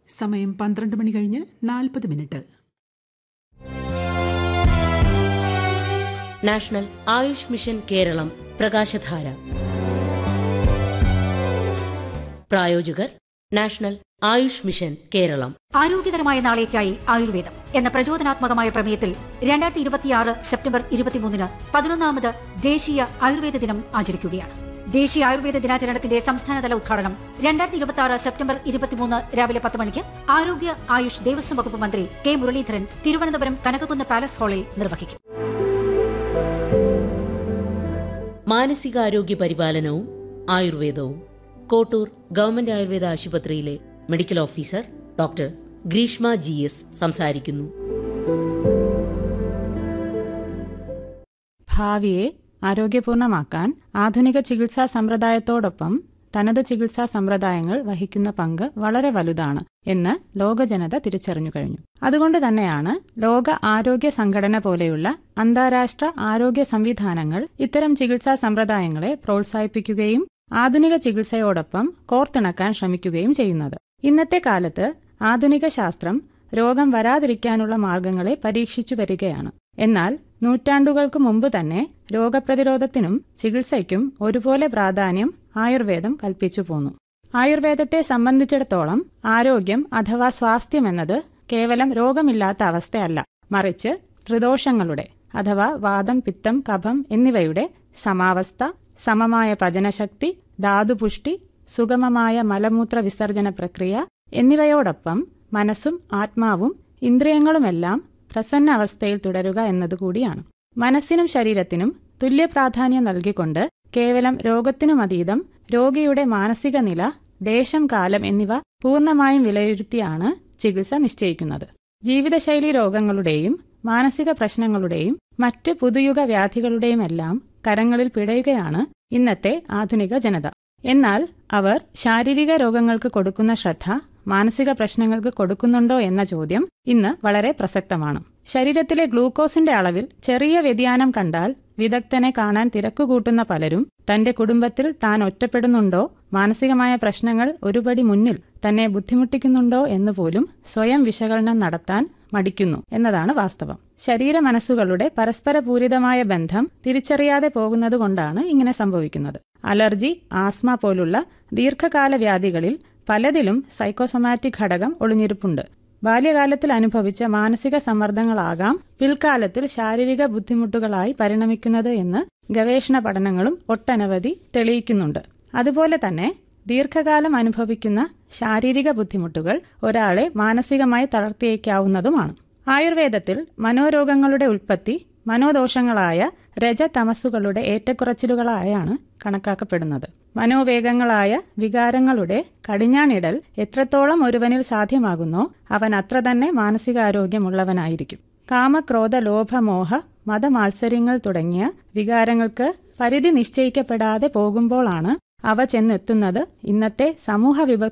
സമയം പന്ത്രണ്ട് മണി കഴിഞ്ഞ് നാൽപ്പത് minute national Ayush mission Keralam പ്രകാശധാര പ്രായോജകർ നാഷണൽ ആയുഷ് മിഷൻ കേരളം ആരോഗ്യകരമായ നാളേക്കായി ആയുർവേദം എന്ന പ്രചോദനാത്മകമായ പ്രമേയത്തിൽ രണ്ടായിരത്തി ഇരുപത്തിയാറ് സെപ്റ്റംബർ ഇരുപത്തിമൂന്നിന് പതിനൊന്നാമത് ദേശീയ ആയുർവേദ ദിനം ആചരിക്കുകയാണ് ദേശീയ ആയുർവേദ ദിനാചരണത്തിന്റെ സംസ്ഥാനതല ഉദ്ഘാടനം രണ്ടായിരത്തി ഇരുപത്തി ആറ് സെപ്റ്റംബർ ഇരുപത്തിമൂന്ന് രാവിലെ പത്ത് മണിക്ക് ആരോഗ്യ ആയുഷ് ദേവസ്വം വകുപ്പ് മന്ത്രി കെ മുരളീധരൻ തിരുവനന്തപുരം കനകക്കുന്ന് പാലസ് ഹാളിൽ നിർവഹിക്കും മാനസികാരോഗ്യ പരിപാലനവും ആയുർവേദവും കോട്ടൂർ ഗവൺമെന്റ് ആയുർവേദ ആശുപത്രിയിലെ medical officer doctor Greeshma G S സംസാരിക്കുന്നു ഭാവിയെ ആരോഗ്യപൂർണമാക്കാൻ ആധുനിക ചികിത്സാ സമ്പ്രദായത്തോടൊപ്പം തനത് ചികിത്സാ സമ്പ്രദായങ്ങൾ വഹിക്കുന്ന പങ്ക് വളരെ വലുതാണ് എന്ന് ലോകജനത തിരിച്ചറിഞ്ഞു കഴിഞ്ഞു അതുകൊണ്ട് തന്നെയാണ് ലോക ആരോഗ്യ സംഘടന പോലെയുള്ള അന്താരാഷ്ട്ര ആരോഗ്യ സംവിധാനങ്ങൾ ഇത്തരം ചികിത്സാ സമ്പ്രദായങ്ങളെ പ്രോത്സാഹിപ്പിക്കുകയും ആധുനിക ചികിത്സയോടൊപ്പം കോർത്തിണക്കാൻ ശ്രമിക്കുകയും ചെയ്യുന്നത് ഇന്നത്തെ കാലത്ത് ആധുനിക ശാസ്ത്രം രോഗം വരാതിരിക്കാനുള്ള മാർഗങ്ങളെ പരീക്ഷിച്ചു വരികയാണ് എന്നാൽ നൂറ്റാണ്ടുകൾക്ക് മുമ്പ് തന്നെ രോഗപ്രതിരോധത്തിനും ചികിത്സയ്ക്കും ഒരുപോലെ പ്രാധാന്യം ആയുർവേദം കൽപ്പിച്ചു പോന്നു ആയുർവേദത്തെ സംബന്ധിച്ചിടത്തോളം ആരോഗ്യം അഥവാ സ്വാസ്ഥ്യം എന്നത് കേവലം രോഗമില്ലാത്ത അവസ്ഥയല്ല മറിച്ച് ത്രിദോഷങ്ങളുടെ അഥവാ വാദം പിത്തം കഫം എന്നിവയുടെ സമാവസ്ഥ സമമായ പചനശക്തി ധാതുപുഷ്ടി സുഗമമായ മലമൂത്ര വിസർജന പ്രക്രിയ എന്നിവയോടൊപ്പം മനസ്സും ആത്മാവും ഇന്ദ്രിയങ്ങളുമെല്ലാം പ്രസന്ന അവസ്ഥയിൽ തുടരുക എന്നതുകൂടിയാണ് മനസ്സിനും ശരീരത്തിനും തുല്യ പ്രാധാന്യം നൽകിക്കൊണ്ട് കേവലം രോഗത്തിനുമതീതം രോഗിയുടെ മാനസിക നില ദേശം കാലം എന്നിവ പൂർണ്ണമായും വിലയിരുത്തിയാണ് ചികിത്സ നിശ്ചയിക്കുന്നത് ജീവിതശൈലി രോഗങ്ങളുടെയും മാനസിക പ്രശ്നങ്ങളുടെയും മറ്റ് പുതുയുഗ വ്യാധികളുടെയുമെല്ലാം കരങ്ങളിൽ പിടയുകയാണ് ഇന്നത്തെ ആധുനിക ജനത എന്നാൽ അവർ ശാരീരിക രോഗങ്ങൾക്ക് കൊടുക്കുന്ന ശ്രദ്ധ മാനസിക പ്രശ്നങ്ങൾക്ക് കൊടുക്കുന്നുണ്ടോ എന്ന ചോദ്യം ഇന്ന് വളരെ പ്രസക്തമാണ് ശരീരത്തിലെ ഗ്ലൂക്കോസിന്റെ അളവിൽ ചെറിയ വ്യതിയാനം കണ്ടാൽ വിദഗ്ധനെ കാണാൻ തിരക്കുകൂട്ടുന്ന പലരും തന്റെ കുടുംബത്തിൽ താൻ ഒറ്റപ്പെടുന്നുണ്ടോ മാനസികമായ പ്രശ്നങ്ങൾ ഒരുപടി മുന്നിൽ തന്നെ ബുദ്ധിമുട്ടിക്കുന്നുണ്ടോ എന്ന് പോലും സ്വയം വിശകലനം നടത്താൻ മടിക്കുന്നു എന്നതാണ് വാസ്തവം ശരീര മനസ്സുകളുടെ പരസ്പര പൂരിതമായ ബന്ധം തിരിച്ചറിയാതെ പോകുന്നതുകൊണ്ടാണ് ഇങ്ങനെ സംഭവിക്കുന്നത് അലർജി ആസ്മ പോലുള്ള ദീർഘകാല വ്യാധികളിൽ പലതിലും സൈക്കോസൊമാറ്റിക് ഘടകം ഒളിഞ്ഞിരിപ്പുണ്ട് ബാല്യകാലത്തിൽ അനുഭവിച്ച മാനസിക സമ്മർദ്ദങ്ങളാകാം പിൽക്കാലത്തിൽ ശാരീരിക ബുദ്ധിമുട്ടുകളായി പരിണമിക്കുന്നത് എന്ന് ഗവേഷണ പഠനങ്ങളും ഒട്ടനവധി തെളിയിക്കുന്നുണ്ട് അതുപോലെ തന്നെ ദീർഘകാലം അനുഭവിക്കുന്ന ശാരീരിക ബുദ്ധിമുട്ടുകൾ ഒരാളെ മാനസികമായി തളർത്തിയേക്കാവുന്നതുമാണ് ആയുർവേദത്തിൽ മനോരോഗങ്ങളുടെ ഉൽപ്പത്തി മനോദോഷങ്ങളായ രജതമസ്സുകളുടെ ഏറ്റക്കുറച്ചിലുകളായാണ് കണക്കാക്കപ്പെടുന്നത് മനോവേഗങ്ങളായ വികാരങ്ങളുടെ കടിഞ്ഞാണിടൽ എത്രത്തോളം ഒരുവനിൽ സാധ്യമാകുന്നോ അവൻ അത്ര തന്നെ മാനസികാരോഗ്യമുള്ളവനായിരിക്കും കാമക്രോധ ലോഭമോഹ മതമാത്സര്യങ്ങൾ തുടങ്ങിയ വികാരങ്ങൾക്ക് പരിധി നിശ്ചയിക്കപ്പെടാതെ പോകുമ്പോഴാണ് അവ ചെന്നെത്തുന്നത് ഇന്നത്തെ സമൂഹ വിഭ